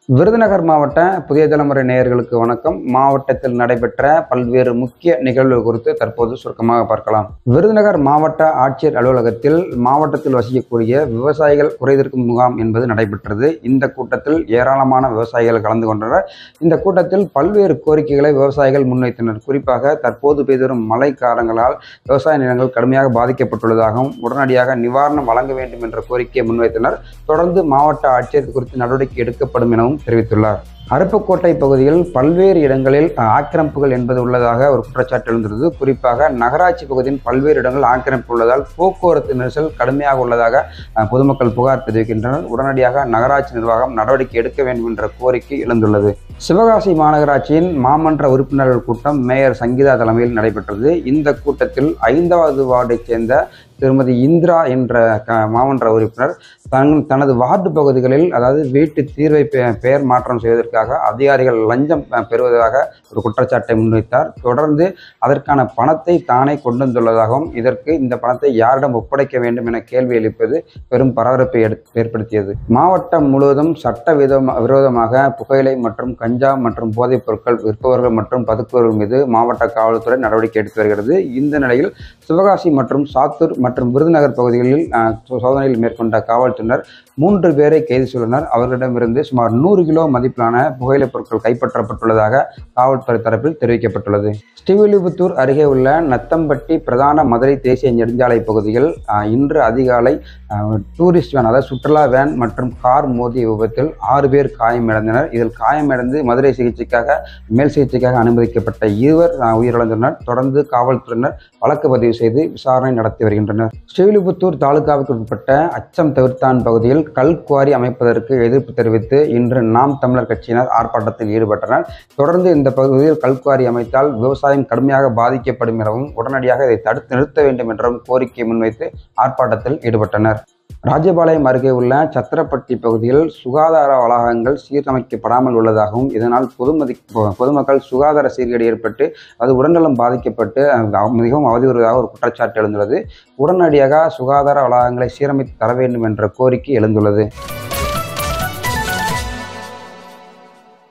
விருதுநகர் மாவட்ட புதிய தலைமுறை நேயர்களுக்கு வணக்கம் மாவட்டத்தில் நடைபெற்ற பல்வேறு முக்கிய நிகழ்வுகள் குறித்து தற்போது சுருக்கமாக பார்க்கலாம் விருதுநகர் மாவட்ட ஆட்சியர் அலுவலகத்தில் மாவட்டத்தில் வசிக்கக்கூடிய விவசாயிகள் குறைதீர்க்கும் முகாம் என்பது நடைபெற்றது இந்த கூட்டத்தில் ஏராளமான விவசாயிகள் கலந்து கொண்டனர் இந்த கூட்டத்தில் பல்வேறு கோரிக்கைகளை விவசாயிகள் முன்வைத்தனர் குறிப்பாக தற்போது பெய்து வரும் மழை காரணங்களால் விவசாய நிலங்கள் கடுமையாக பாதிக்கப்பட்டுள்ளதாகவும் உடனடியாக நிவாரணம் வழங்க வேண்டும் என்ற கோரிக்கையை முன்வைத்தனர் தொடர்ந்து மாவட்ட ஆட்சியர் இது குறித்து நடவடிக்கை எடுக்கப்படும் எனவும் தெரிவித்துள்ளார் அருப்புக்கோட்டை பகுதியில் பல்வேறு இடங்களில் ஆக்கிரமிப்புகள் என்பது உள்ளதாக ஒரு குற்றச்சாட்டு எழுந்துள்ளது குறிப்பாக நகராட்சி பகுதியின் பல்வேறு இடங்கள் ஆக்கிரமிப்பு உள்ளதால் போக்குவரத்து நெரிசல் கடுமையாக உள்ளதாக அஹ், பொதுமக்கள் புகார் தெரிவிக்கின்றனர் உடனடியாக நகராட்சி நிர்வாகம் நடவடிக்கை எடுக்க வேண்டும் என்ற கோரிக்கை எழுந்துள்ளது சிவகாசி மாநகராட்சியின் மாமன்ற உறுப்பினர்கள் கூட்டம் மேயர் சங்கீதா தலைமையில் நடைபெற்றது இந்த கூட்டத்தில் ஐந்தாவது வார்டைச் சேர்ந்த திருமதி இந்திரா என்ற க- மாமன்ற உறுப்பினர் தன் தனது வார்டு பகுதிகளில் அதாவது வீட்டு தீர்வை பெ- பெயர் மாற்றம் செய்வதற்காக அதிகாரிகள் லஞ்சம் அஹ், பெறுவதாக ஒரு குற்றச்சாட்டை முன்வைத்தார் தொடர்ந்து அதற்கான பணத்தை தானே கொண்டு வந்துள்ளதாகவும் இதற்கு இந்த பணத்தை யாரிடம் ஒப்படைக்க வேண்டும் என கேள்வி எழுப்பது பெரும் பரபரப்பை எடுத்து- ஏற்படுத்தியது மாவட்டம் முழுவதும் சட்ட விதமா விரோதமாக புகையிலை மற்றும் கஞ்சா மற்றும் போதைப் பொருட்கள் விற்பவர்கள் மற்றும் பதுக்குவர்கள் மீது மாவட்ட காவல்துறை நடவடிக்கை எடுத்து வருகிறது இந்த நிலையில் சிவகாசி மற்றும் சாத்தூர் மற்றும் விருதுநகர் பகுதிகளில் அஹ், சோ- சோதனையில் மேற்கொண்ட காவல்துறையினர் மூன்று பேரை கைது செய்துள்ளனர் அவர்களிடமிருந்து சுமார் நூறு கிலோ மதிப்பிலான புகையிலைப் பொருட்கள் கைப்பற்றப்பட்டுள்ளதாக காவல்துறை தரப்பில் தெரிவிக்கப்பட்டுள்ளது ஸ்ரீவில்லிபுத்தூர் அருகே உள்ள நத்தம்பட்டி பிரதான மதுரை தேசிய நெடுஞ்சாலை பகுதியில் அஹ், இன்று அதிகாலை அஹ், டூரிஸ்ட் வேன் அதாவது சுற்றுலா வேன் மற்றும் கார் மோதிய விபத்தில் ஆறு பேர் காயமடைந்தனர் இதில் காயமடைந்து மதுரை சிகிச்சைக்காக மேல் சிகிச்சைக்காக அனுமதிக்கப்பட்ட இருவர் அஹ், உயிரிழந்துள்ளனர் தொடர்ந்து காவல்துறையினர் வழக்கு பதிவு செய்து விசாரணை நடத்தி வருகின்றனர் ஸ்ரீவில்லிபுத்தூர் தாலுகாவுக்கு உட்பட்ட அச்சம் தவிர்த்தான் பகுதியில் கல் குவாரி அமைப்பதற்கு எதிர்ப்பு தெரிவித்து இன்று நாம் தமிழர் கட்சியினர் ஆர்ப்பாட்டத்தில் ஈடுபட்டனர் தொடர்ந்து இந்த பகுதியில் கல்குவாரி அமைத்தால் விவசாயம் கடுமையாக பாதிக்கப்படும் எனவும் உடனடியாக இதை தடுத்து நிறுத்த வேண்டும் என்றும் கோரிக்கை முன்வைத்து ஆர்ப்பாட்டத்தில் ஈடுபட்டனர் ராஜபாளையம் அருகே உள்ள சத்திரப்பட்டி பகுதியில் சுகாதார வளாகங்கள் சீரமைக்கப்படாமல் உள்ளதாகவும் இதனால் பொதுமதி பொதுமக்கள் சுகாதார சீர்கேடு ஏற்பட்டு அது உடல்நலம் பாதிக்கப்பட்டு அஹ், மிகவும் அவதிவுறுவதாக ஒரு குற்றச்சாட்டு எழுந்துள்ளது உடனடியாக சுகாதார வளாகங்களை சீரமைத்து தர வேண்டும் என்ற கோரிக்கை எழுந்துள்ளது